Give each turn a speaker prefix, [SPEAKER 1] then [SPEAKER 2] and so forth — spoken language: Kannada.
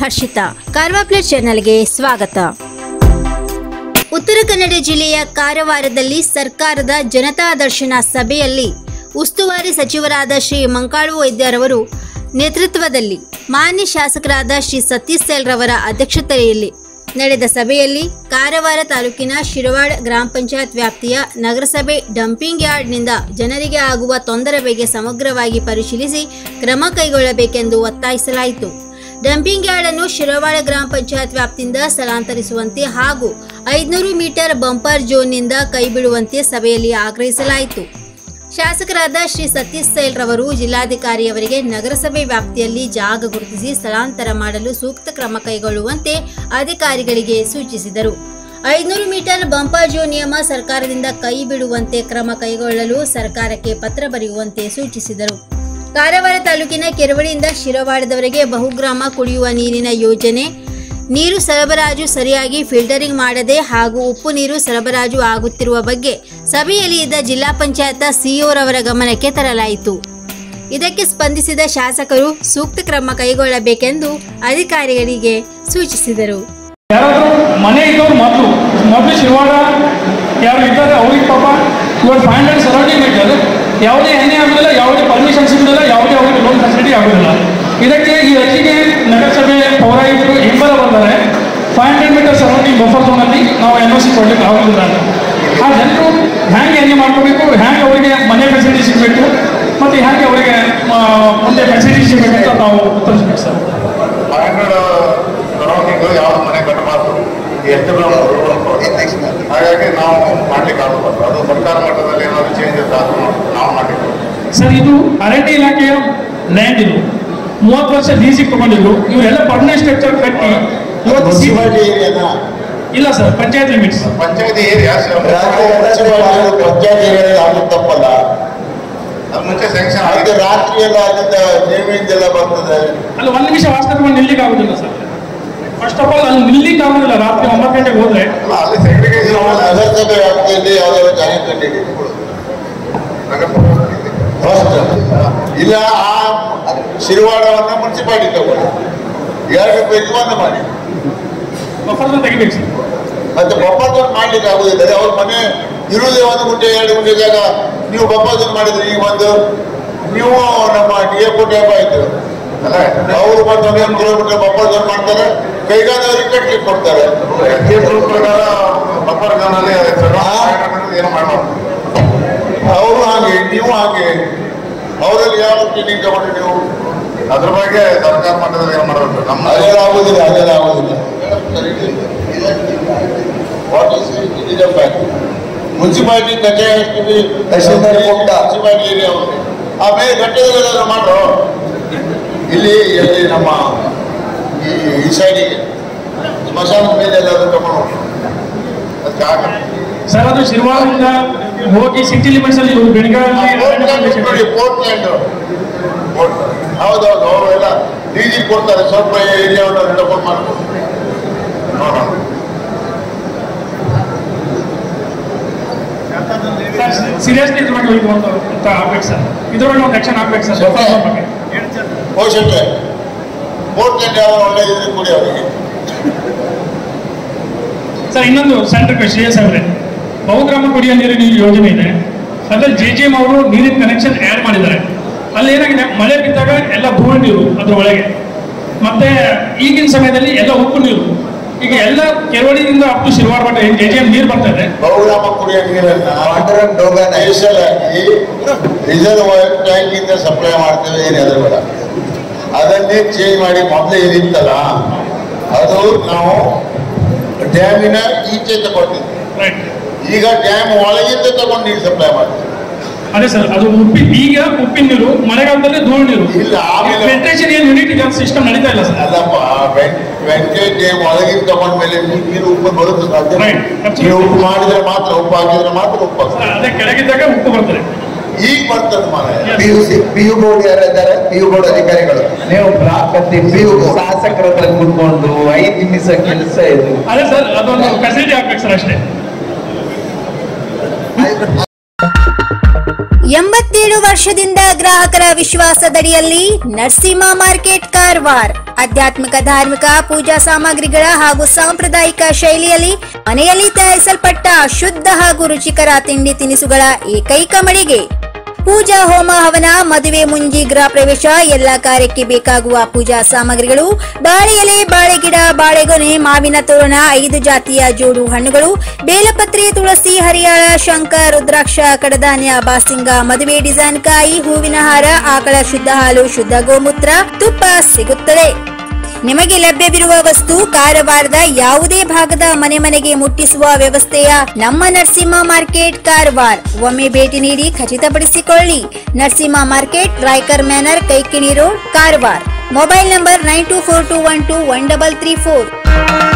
[SPEAKER 1] ಹರ್ಷಿತಾ ಕಾರ್ವಾ ಪ್ಲೇಟ್ ಚಾನೆಲ್ಗೆ ಸ್ವಾಗತ ಉತ್ತರ ಕನ್ನಡ ಜಿಲ್ಲೆಯ ಕಾರವಾರದಲ್ಲಿ ಸರ್ಕಾರದ ಜನತಾ ದರ್ಶನ ಸಭೆಯಲ್ಲಿ ಉಸ್ತುವಾರಿ ಸಚಿವರಾದ ಶ್ರೀ ಮಂಕಾಳು ವೈದ್ಯರವರು ನೇತೃತ್ವದಲ್ಲಿ ಮಾನ್ಯ ಶಾಸಕರಾದ ಶ್ರೀ ಸತೀಶ್ ಸೆಲ್ ರವರ ಅಧ್ಯಕ್ಷತೆಯಲ್ಲಿ ನಡೆದ ಸಭೆಯಲ್ಲಿ ಕಾರವಾರ ತಾಲೂಕಿನ ಶಿರವಾಡ ಗ್ರಾಮ ಪಂಚಾಯತ್ ವ್ಯಾಪ್ತಿಯ ನಗರಸಭೆ ಡಂಪಿಂಗ್ ಯಾರ್ಡ್ನಿಂದ ಜನರಿಗೆ ಆಗುವ ತೊಂದರೆ ಬಗ್ಗೆ ಸಮಗ್ರವಾಗಿ ಪರಿಶೀಲಿಸಿ ಕ್ರಮ ಕೈಗೊಳ್ಳಬೇಕೆಂದು ಒತ್ತಾಯಿಸಲಾಯಿತು ಡಂಪಿಂಗ್ ಯಾರ್ಡ್ ಅನ್ನು ಶಿರವಾಡ ಗ್ರಾಮ ಪಂಚಾಯತ್ ವ್ಯಾಪ್ತಿಯಿಂದ ಸ್ಥಳಾಂತರಿಸುವಂತೆ ಹಾಗೂ ಐದುನೂರು ಮೀಟರ್ ಬಂಪರ್ ಜೋನ್ನಿಂದ ಕೈಬಿಡುವಂತೆ ಸಭೆಯಲ್ಲಿ ಆಗ್ರಹಿಸಲಾಯಿತು ಶಾಸಕರಾದ ಶ್ರೀ ಸತೀಶ್ ಸೈಲ್ ರವರು ಜಿಲ್ಲಾಧಿಕಾರಿಯವರಿಗೆ ನಗರಸಭೆ ವ್ಯಾಪ್ತಿಯಲ್ಲಿ ಜಾಗ ಗುರುತಿಸಿ ಸ್ಥಳಾಂತರ ಮಾಡಲು ಸೂಕ್ತ ಕ್ರಮ ಕೈಗೊಳ್ಳುವಂತೆ ಅಧಿಕಾರಿಗಳಿಗೆ ಸೂಚಿಸಿದರು ಐನೂರು ಮೀಟರ್ ಬಂಪರ್ ಜೋ ನಿಯಮ ಸರ್ಕಾರದಿಂದ ಕೈ ಬಿಡುವಂತೆ ಕ್ರಮ ಕೈಗೊಳ್ಳಲು ಸರ್ಕಾರಕ್ಕೆ ಪತ್ರ ಬರೆಯುವಂತೆ ಸೂಚಿಸಿದರು ಕಾರವಾರ ತಾಲೂಕಿನ ಕೆರವಳಿಯಿಂದ ಶಿರವಾಡದವರೆಗೆ ಬಹುಗ್ರಾಮ ಕುಡಿಯುವ ನೀರಿನ ಯೋಜನೆ ನೀರು ಸರಬರಾಜು ಸರಿಯಾಗಿ ಫಿಲ್ಟರಿಂಗ್ ಮಾಡದೆ ಹಾಗೂ ಉಪ್ಪು ನೀರು ಸರಬರಾಜು ಆಗುತ್ತಿರುವ ಬಗ್ಗೆ ಸಭೆಯಲ್ಲಿ ಇದ್ದ ಜಿಲ್ಲಾ ಪಂಚಾಯತ್ ಸಿಇಒರವರ ಗಮನಕ್ಕೆ ತರಲಾಯಿತು ಇದಕ್ಕೆ ಸ್ಪಂದಿಸಿದ ಶಾಸಕರು ಸೂಕ್ತ ಕ್ರಮ ಕೈಗೊಳ್ಳಬೇಕೆಂದು ಅಧಿಕಾರಿಗಳಿಗೆ ಸೂಚಿಸಿದರು
[SPEAKER 2] ಯಾರಾದರೂ ಮನೆ ಇದ್ದವ್ರು ಮೊದಲು ಮೊದಲು ಶಿರವಾಡ ಯಾರು ಇದ್ದಾರೆ ಅವ್ರಿಗೆ ಪಾಪ ಇವಾಗ ಫೈವ್ ಹಂಡ್ರೆಡ್ ಸರೌಂಡಿಂಗ್ ಇದ್ದಾರೆ ಯಾವುದೇ ಎಣ್ಣೆ ಆಗೋದಿಲ್ಲ ಯಾವುದೇ ಪರ್ಮಿಷನ್ ಸಿಗೋದಿಲ್ಲ ಯಾವುದೇ ಅವ್ರಿಗೆ ಲೋನ್ ಫೆಸಿಲಿಟಿ ಆಗೋದಿಲ್ಲ ಇದಕ್ಕೆ ಈ ಅರ್ಜಿಗೆ ನಗರಸಭೆ ಪೌರಾಯುಕ್ತರು ಹಿಂಬಲ ಬಂದರೆ five hundred metre surrounding buffer ಝೋನಲ್ಲಿ ನಾವು ಎನ್ ಒ ಸಿ ಕೊಡ್ಲಿಕ್ಕೆ ಆಗೋದಿಲ್ಲ ಅಂತ ಆ ಜನರು ಹ್ಯಾಂಗೆ ಎಣ್ಣೆ ಮಾಡ್ಕೋಬೇಕು ಹ್ಯಾಂಗೆ ಅವರಿಗೆ ಮನೆ ಫೆಸಿಲಿಟಿ ಸಿಗಬೇಕು ಮತ್ತು ಹ್ಯಾಂಗೆ ಅವರಿಗೆ ಆ, ಮುಂದೆ ಫೆಸಿಲಿಟಿ ಸಿಗಬೇಕು ಅಂತ ನಾವು ಉತ್ತರಿಸ್ಬೇಕು ಸರ್
[SPEAKER 3] ಮನೆಗಳು ಸರೌಂಡಿಂಗ್ ಯಾವ್ದು ಮನೆ ಕಟ್ಟಬಾರ್ದು ಎಷ್ಟು ಹಾಗಾಗಿ ನಾವು ಮಾಡ್ಲಿಕ್ಕೆ ಆಗಬಾರ್ದು ಅದು ಸರ್ಕಾರ ಮಟ್ಟದಲ್ಲಿ ಏನಾದ್ರು ಚೇಂಜಸ್ ಆದ್ರೂ ನಾವು ಮಾಡ್ಲಿಕ್ಕೆ
[SPEAKER 2] ಸರ್ ಇದು ಅರಣ್ಯ ಇಲಾಖೆಯ ಲ್ಯಾಂಡ್ ಇದು ಮೂವತ್ತು ವರ್ಷ ಲೀಸಿಗೆ ತಗೊಂಡಿದ್ರು ಇವರೆಲ್ಲ ಪರ್ಮನೆಂಟ್ ಸ್ಟ್ರಕ್ಚರ್ ಕಟ್ಟಿ ಇವತ್ತು ಸಿ-
[SPEAKER 4] ಮುನ್ಸಿಪಾಲಿಟಿ ಏರಿಯಾನ
[SPEAKER 2] ಇಲ್ಲ ಸರ್ ಪಂಚಾಯತ್ ಲಿಮಿಟ್ಸ್
[SPEAKER 3] ಪಂಚಾಯತಿ ಏರಿಯಾ
[SPEAKER 4] ರಾತ್ರಿ ಪಂಚಾಯತ್ ಏರಿಯಾದಲ್ಲಿ ಆಗೋದು ತಪ್ಪಲ್ಲ
[SPEAKER 3] ಅದು ಮುಂಚೆ ಸ್ಯಾಂಕ್ಷನ್
[SPEAKER 4] ಅದು
[SPEAKER 3] ಆಗಿದೆ
[SPEAKER 4] ರಾತ್ರಿ ಎಲ್ಲ ಅಲ್ಲಿಂದ ನೇಮಿಂದೆಲ್ಲ ಬರ್ತದೆ
[SPEAKER 2] ಅಲ್ಲಿ ಒಂದು ನಿಮಿಷ ವಾಸ್ತವ ನಿಲ್ಲಿಕ್ಕೆ ಆಗೋದಿಲ್ಲ ಸರ್ ಫಸ್ಟ್ ಆಫ್ ಆಲ್ ಅಲ್ಲಿ ನಿಲ್ಲಿಕ್ಕೆ ಆಗೋದಿಲ್ಲ ರಾತ್ರಿ ಒಂಬತ್ತು ಗಂಟೆಗೆ ಹೋದ್ರೆ
[SPEAKER 3] ಅಲ್ಲ, ಅಲ್ಲಿ ಸೆಗ್ರಿಗೇಷನ್
[SPEAKER 4] ನಾವು ನಗರಸಭೆ ವ್ಯಾಪ್ತಿಯಲ್ಲಿ ಯಾವ್ದಾದ್ರು ಜಾಗ ಕಂಡಿದ್ದೀವಿ ಫಸ್ಟ್ ಇಲ್ಲ ಆ ಶಿರವಾಡವನ್ನ ಮುನ್ಸಿಪಾಲಿಟಿ ತಗೊಳ್ಳಿ ಎರಡು ಯಜಮಾನ ಮಾಡಿ
[SPEAKER 2] ಬಫರ್ ತೆಗಿಬೇಕು ಸರ್
[SPEAKER 4] ಮತ್ತೆ ಬಪ್ಪರ್ದವ್ರು ಮಾಡ್ಲಿಕ್ಕೆ ಆಗುದಿಲ್ಲ ಅವ್ರ ಮನೆ ಇರುವುದೇ ಒಂದು ಗುಂಟೆ ಎರಡು ಗುಂಟೆ ಜಾಗ ನೀವು ಬಪ್ಪರ್ದವ್ರು ಮಾಡಿದ್ರಿ ಈಗ ಒಂದು ನೀವು ನಮ್ಮ ಡಿ ಎ ಕೋಟೆ ಹಬ್ಬ ಆಯ್ತು
[SPEAKER 3] ಅಲ್ಲ
[SPEAKER 4] ಅವರು ಮತ್ತೆ ಒಂದೊಂದು ಕಿಲೋಮೀಟರ್ ಬಪ್ಪರ್ದವ್ರು ಮಾಡ್ತಾರೆ ಕೈಗಾದವ್ರಿಗೆ ಕಟ್ಲಿಕ್ಕೆ ಕೊಡ್ತಾರೆ
[SPEAKER 3] ಎಸ್ಟೇಟ್ ರೂಲ್ ಪ್ರಕಾರ ಬಫರ್ ಝೋನಲ್ಲಿ ಏನು ಮಾಡಬಾರ್ದು
[SPEAKER 4] ಅವರು ಹಾಗೆ ನೀವು ಹಾಗೆ ಅವರಲ್ಲಿ ಯಾವ ಟ್ರೈನಿಂಗ್ ತಗೊಂಡು ನೀವು
[SPEAKER 3] ಅದ್ರ ಬಗ್ಗೆ ಸರ್ಕಾರ ಮಟ್ಟದಲ್ಲಿ ಏನು ಮಾಡಬೇಕು ನಮ್ಮ
[SPEAKER 4] ಅದೆಲ್ಲ ಆಗುದಿಲ್ಲ ಅದೆಲ್ಲ ಆಗುದಿಲ್ಲ ವಾಟ್ ಇಸ್ ಮುನ್ಸಿಪಾಲಿಟಿ ಕಚೇರಿ
[SPEAKER 5] ತಹಶೀಲ್ದಾರ್ ಕೊಟ್ಟ.
[SPEAKER 4] ಮುನ್ಸಿಪಾಲಿಟಿ ಏರಿಯಾ ಅವ್ರಿಗೆ ಆಮೇಲೆ ಗಟ್ಟೆದಲ್ಲೆಲ್ಲ ಮಾಡ್ರು ಇಲ್ಲಿ ಎಲ್ಲಿ ನಮ್ಮ ಈ ಈ ಸೈಡಿಗೆ ಸ್ಮಶಾನದ ಮೇಲೆ ಎಲ್ಲಾದ್ರೂ ತಗೊಂಡು ಹೋಗಿ ಅದಕ್ಕೆ ಆಗಲ್ಲ
[SPEAKER 2] ಸರ್ ಅದು ಶಿರ್ವಾರದಿಂದ ಹೋಗಿ ಸಿಟಿ ಲಿಮಿಟ್ಸ್ ಅಲ್ಲಿ ಇವ್ರು ಬೆಳಗಾವಿ
[SPEAKER 4] ನೋಡಿ ಪೋರ್ಟ್ಲ್ಯಾಂಡ್ ಹೌದೌದು ಅವರು ಎಲ್ಲ ಲೀಸಿಗೆ ಕೊಡ್ತಾರೆ ಸ್ವಲ್ಪ ಏರಿಯಾವನ್ನು ಡೆವಲಪ್ ಮಾಡ್ಕೊಂಡು ನೋಡೋಣ
[SPEAKER 2] ಸೀರಿಯಸ್ಲಿ ಇದ್ರ ಬಗ್ಗೆ ಇದು ಒಂದು ಅಂತ ಆಗ್ಬೇಕು ಸರ್ ಇದ್ರೊಳಗೆ ಒಂದು ಆಕ್ಷನ್ ಆಗ್ಬೇಕು ಸರ್ ಬಫರ್ ಝೋನ್ ಬಗ್ಗೆ
[SPEAKER 4] ಪೋಷಕ್ಕೆ ಪೋರ್ಟ್ಲ್ಯಾಂಡ್ ಯಾವ ಒಳ್ಳೆಯದಿದ್ರೆ ಕೊಡಿ ಅವರಿಗೆ
[SPEAKER 2] ಸರ್ ಇನ್ನೊಂದು ಸಣ್ಣ ರಿಕ್ವೆಸ್ಟ್ ಶ್ರೇಯಸ್ ಅವರೇ ಬಹುಗ್ರಾಮ ಕುಡಿಯ ನೀರಿನ ಯೋಜನೆ ಇದೆ ಅದ್ರಲ್ಲಿ ಜೆ ಜೆ ಎಂ ಅವರು ನೀರಿನ ಕನೆಕ್ಷನ್ ಆ್ಯಡ್ ಮಾಡಿದ್ದಾರೆ ಅಲ್ಲಿ ಏನಾಗಿದೆ ಮಳೆ ಬಿದ್ದಾಗ ಎಲ್ಲ ಧೂಳು ನೀರು ಅದ್ರ ಒಳಗೆ ಮತ್ತೆ ಈಗಿನ ಸಮಯದಲ್ಲಿ ಎಲ್ಲ ಉಪ್ಪು ನೀರು ಈಗ ಎಲ್ಲ ಕೆರವಳಿಯಿಂದ ಅಪ್ ಟು ಶಿರ್ವಾರ ಮಟ್ಟ ಏನು ಜೆ ಜೆ ಎಂ ನೀರು ಬರ್ತಾ ಇದೆ
[SPEAKER 4] ಬಹುಗ್ರಾಮ ಕುಡಿಯೋ ನೀರನ್ನ
[SPEAKER 5] ವಾಟರ್ ಅಂಡ್ ಡೋಗನ್
[SPEAKER 4] ನೈಸಲ್ ಆಗಿ ರಿಸರ್ವ್ ಟ್ಯಾಂಕ್ ಇಂದ ಸಪ್ಲೈ ಮಾಡ್ತೇವೆ ಏನು ಅದ್ರ ಬೇಡ ಅದನ್ನೇ ಚೇಂಜ್ ಮಾಡಿ ಮೊದಲೇ ಏನಿತ್ತಲ್ಲ ಅದು ನಾವು ಡ್ಯಾಮಿನ ಈಚೆ ತಗೊಂಡಿದ್ವಿ
[SPEAKER 2] ರೈಟ್
[SPEAKER 4] ಈಗ ಡ್ಯಾಮ್ ಒಳಗಿಂದ ತಗೊಂಡು ನೀರು ಸಪ್ಲೈ ಮಾಡ್ತೀವಿ
[SPEAKER 2] ಅದೇ ಸರ್ ಅದು ಉಪ್ಪಿ ಈಗ ಉಪ್ಪಿನ ನೀರು ಮಳೆಗಾಲದಲ್ಲಿ ಧೂಳು ನೀರು
[SPEAKER 4] ಇಲ್ಲ, ಆಮೇಲೆ-
[SPEAKER 2] ಫಿಲ್ಟ್ರೇಷನ್ ಏನು ಯೂನಿಟ್ ಈಗ ಸಿಸ್ಟಮ್ ನಡೀತಾ ಇಲ್ಲ ಸರ್
[SPEAKER 4] ಅಲ್ಲಪ್ಪ ವೆಂಕಟೇಶ್ ಡ್ಯಾಮ್ ಒಳಗಿಂದ ತಗೊಂಡ್ಮೇಲೆ ನೀ- ನೀರು ಉಪ್ಪು ಬರುತ್ತೆ ಸಾಧ್ಯ
[SPEAKER 2] Right, absolutely.
[SPEAKER 4] ನೀವು ಉಪ್ಪು ಮಾಡಿದ್ರೆ ಮಾತ್ರ ಉಪ್ಪು ಹಾಕಿದ್ರೆ ಮಾತ್ರ ಉಪ್ಪು ಆಗ್ತದೆ.
[SPEAKER 2] ಅದೇ ಕೆಳಗಿದ್ದಾಗ ಉಪ್ಪು ಬರ್ತದೆ
[SPEAKER 4] ಈಗ ಬರ್ತದೆ ಮಾರಾಯ
[SPEAKER 5] P U C P U board ಯಾರಿದ್ದಾರೆ ಪಿ ಯು ಬೋರ್ಡ್ ಅಧಿಕಾರಿಗಳು
[SPEAKER 6] ನೀವು ಬ್ಲಾಕ್ ಅಲ್ಲಿ
[SPEAKER 5] PU
[SPEAKER 6] ಶಾಸಕರ ಹತ್ರ ಕೂತ್ಕೊಂಡು ಐದು ನಿಮಿಷ ಕೆಲಸ ಇದು
[SPEAKER 2] ಅದೇ ಸರ್ ಅದೊಂದು ಫೆಸಿಲಿಟಿ ಆಗ್ಬೇಕು ಸರ್ ಅಷ್ಟೇ
[SPEAKER 1] ಎಂಬತ್ತೇಳು ವರ್ಷದಿಂದ ಗ್ರಾಹಕರ ವಿಶ್ವಾಸದಡಿಯಲ್ಲಿ ನರಸಿಂಹ ಮಾರ್ಕೆಟ್ ಕಾರವಾರ್ ಆಧ್ಯಾತ್ಮಿಕ ಧಾರ್ಮಿಕ ಪೂಜಾ ಸಾಮಗ್ರಿಗಳ ಹಾಗೂ ಸಾಂಪ್ರದಾಯಿಕ ಶೈಲಿಯಲ್ಲಿ ಮನೆಯಲ್ಲಿ ತಯಾರಿಸಲ್ಪಟ್ಟ ಶುದ್ಧ ಹಾಗೂ ರುಚಿಕರ ತಿಂಡಿ ತಿನಿಸುಗಳ ಏಕೈಕ ಮಳಿಗೆ ಪೂಜಾ ಹೋಮ ಹವನ ಮದುವೆ ಮುಂಜಿ ಗೃಹ ಪ್ರವೇಶ ಎಲ್ಲ ಕಾರ್ಯಕ್ಕೆ ಬೇಕಾಗುವ ಪೂಜಾ ಸಾಮಗ್ರಿಗಳು ಬಾಳೆ ಎಲೆ ಬಾಳೆಗಿಡ ಬಾಳೆಗೊನೆ ಮಾವಿನ ತೋರಣ ಐದು ಜಾತಿಯ ಜೋಡು ಹಣ್ಣುಗಳು ಬೇಲಪತ್ರೆ ತುಳಸಿ ಹರಿಯಾಳ ಶಂಕ ರುದ್ರಾಕ್ಷ ಕಡಧಾನ್ಯ ಬಾಸಿಂಗ ಮದುವೆ ಡಿಸೈನ್ ಕಾಯಿ ಹೂವಿನ ಹಾರ ಆಕಳ ಶುದ್ಧ ಹಾಲು ಶುದ್ಧ ಗೋಮೂತ್ರ ತುಪ್ಪ ಸಿಗುತ್ತದೆ ನಿಮಗೆ ಲಭ್ಯವಿರುವ ವಸ್ತು ಕಾರವಾರದ ಯಾವುದೇ ಭಾಗದ ಮನೆ ಮನೆಗೆ ಮುಟ್ಟಿಸುವ ವ್ಯವಸ್ಥೆಯ ನಮ್ಮ ನರಸಿಂಹ ಮಾರ್ಕೆಟ್ ಕಾರವಾರ ಒಮ್ಮೆ ಭೇಟಿ ನೀಡಿ ಖಚಿತಪಡಿಸಿಕೊಳ್ಳಿ Narasimha market Raikar manor Kaikini road Karwar mobile number nine two four two one two one double three four